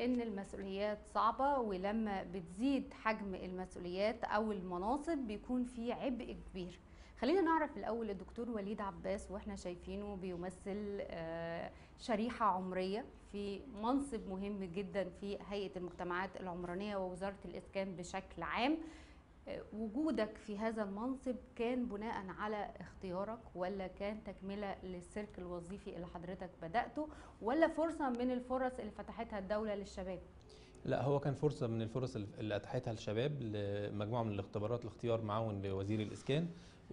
ان المسؤوليات صعبه ولما بتزيد حجم المسؤوليات او المناصب بيكون في عبء كبير خلينا نعرف الاول الدكتور وليد عباس واحنا شايفينه بيمثل آه، شريحه عمريه في منصب مهم جدا في هيئه المجتمعات العمرانيه ووزاره الاسكان بشكل عام آه، وجودك في هذا المنصب كان بناء على اختيارك ولا كان تكمله للسلك الوظيفي اللي حضرتك بداته ولا فرصه من الفرص اللي فتحتها الدوله للشباب لا هو كان فرصة من الفرص اللي أتاحتها الشباب لمجموعة من الاختبارات لاختيار معاون لوزير الإسكان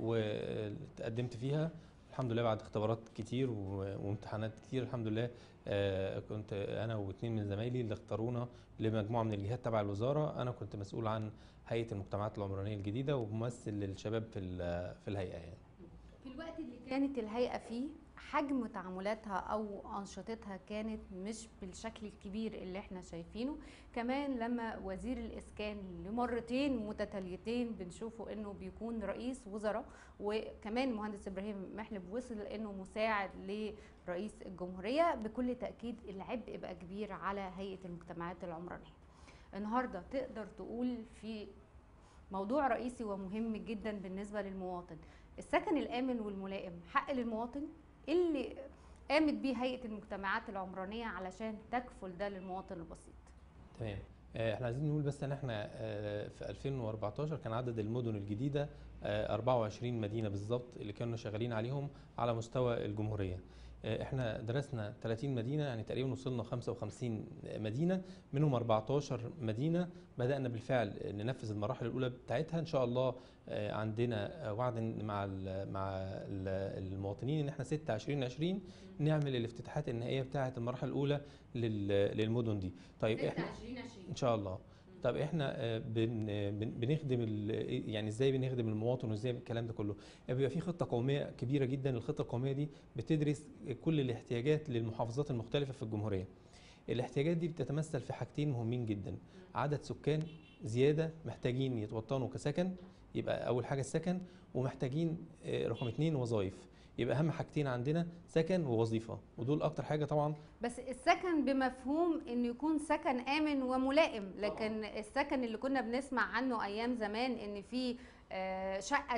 وتقدمت فيها الحمد لله بعد اختبارات كتير و- وامتحانات كتير الحمد لله آه، كنت أنا واثنين من زمايلي اللي اختارونا لمجموعة من الجهات تبع الوزارة أنا كنت مسؤول عن هيئة المجتمعات العمرانية الجديدة وممثل للشباب في ال- في الهيئة يعني في الوقت اللي كانت الهيئة فيه حجم تعاملاتها أو أنشطتها كانت مش بالشكل الكبير اللي احنا شايفينه كمان لما وزير الإسكان لمرتين متتاليتين بنشوفه إنه بيكون رئيس وزراء وكمان المهندس إبراهيم محلب وصل إنه مساعد لرئيس الجمهورية بكل تأكيد العبء بقى كبير على هيئة المجتمعات العمرانية النهاردة تقدر تقول في موضوع رئيسي ومهم جدا بالنسبة للمواطن السكن الآمن والملائم حق للمواطن اللي قامت بيه هيئة المجتمعات العمرانية علشان تكفل ده للمواطن البسيط تمام آه، احنا عايزين نقول بس ان احنا آه، في 2014 كان عدد المدن الجديده آه، 24 مدينه بالظبط اللي كنا شغالين عليهم على مستوى الجمهوريه آه، احنا درسنا 30 مدينه يعني تقريبا وصلنا 55 مدينه منهم 14 مدينه بدانا بالفعل ننفذ المراحل الاولى بتاعتها ان شاء الله آه، عندنا آه، وعد مع ال مع ال- المواطنين ان احنا 6 20 20 نعمل الافتتاحات النهائيه بتاعه المراحل الاولى لل- للمدن دي طيب احنا ان شاء الله طب احنا آه، بن بن- بنخدم ال- يعني ازاي بنخدم المواطن وازاي الكلام ده كله بيبقى في خطه قوميه كبيره جدا الخطه القوميه دي بتدرس كل الاحتياجات للمحافظات المختلفه في الجمهوريه الاحتياجات دي بتتمثل في حاجتين مهمين جدا عدد سكان زياده محتاجين يتوطنوا كسكن يبقى اول حاجه السكن ومحتاجين آه، رقم اتنين وظائف يبقى اهم حاجتين عندنا سكن ووظيفه ودول اكتر حاجه طبعا بس السكن بمفهوم انه يكون سكن آمن وملائم لكن السكن اللي كنا بنسمع عنه ايام زمان ان في آه، شقة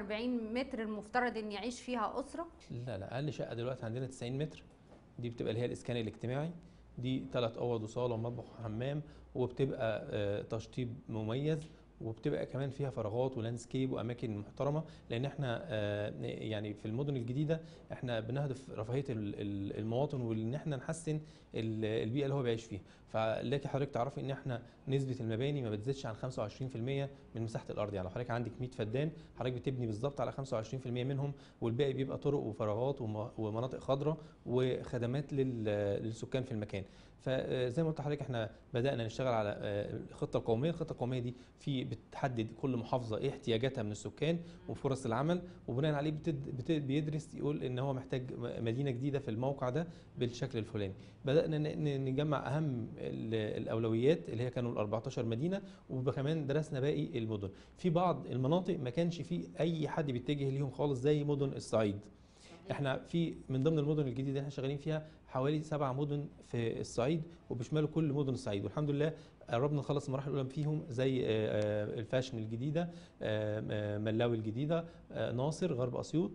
42 متر المفترض ان يعيش فيها أسرة لا لا اقل شقه دلوقتي عندنا 90 متر دي بتبقى اللي هي الاسكان الاجتماعي دي ثلاث اوض وصاله ومطبخ وحمام وبتبقى آه، تشطيب مميز وبتبقى كمان فيها فراغات ولاندسكيب واماكن محترمه لان احنا آه، يعني في المدن الجديده احنا بنهدف رفاهيه ال- ال- المواطن وان احنا نحسن ال- البيئه اللي هو بيعيش فيها فلكن حضرتك تعرفي ان احنا نسبه المباني ما بتزيدش عن 25% من مساحه الارض يعني لو حضرتك عندك 100 فدان حضرتك بتبني بالظبط على 25% منهم والباقي بيبقى طرق وفراغات وم- ومناطق خضراء وخدمات لل- للسكان في المكان فزي ما قلت لحضرتك احنا بدانا نشتغل على آه، الخطه القوميه الخطه القوميه دي في بتحدد كل محافظه ايه احتياجاتها من السكان وفرص العمل وبناء عليه بتد بت- بيدرس يقول ان هو محتاج م- مدينه جديده في الموقع ده بالشكل الفلاني بدانا ن- ن- نجمع اهم ال- الاولويات اللي هي كانوا ال 14 مدينه وكمان درسنا باقي المدن في بعض المناطق ما كانش فيه اي حد بيتجه ليهم خالص زي مدن الصعيد احنا في من ضمن المدن الجديده اللي احنا شغالين فيها حوالي سبع مدن في الصعيد وبيشملوا كل مدن الصعيد والحمد لله قربنا نخلص المراحل الاولى فيهم زي آه، آه، الفاشن الجديده آه، آه، ملاوي الجديده آه، ناصر غرب اسيوط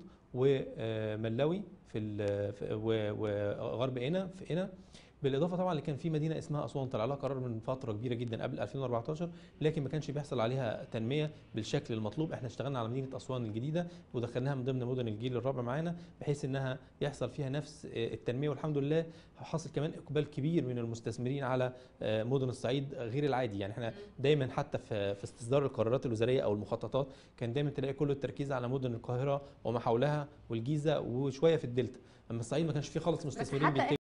وملاوي في ال- في- و- وغرب قنا في قنا بالاضافه طبعا اللي كان في مدينه اسمها اسوان طلع لها قرار من فتره كبيره جدا قبل 2014 لكن ما كانش بيحصل عليها تنميه بالشكل المطلوب احنا اشتغلنا على مدينه اسوان الجديده ودخلناها من ضمن مدن الجيل الرابع معانا بحيث انها يحصل فيها نفس آه، التنميه والحمد لله حاصل كمان اقبال كبير من المستثمرين على آه، مدن الصعيد غير العادي يعني احنا دايما حتى في في استصدار القرارات الوزاريه او المخططات كان دايما تلاقي كل التركيز على مدن القاهره وما حولها والجيزه وشويه في الدلتا اما الصعيد ما كانش فيه خالص بس مستثمرين حتى بيتجهوا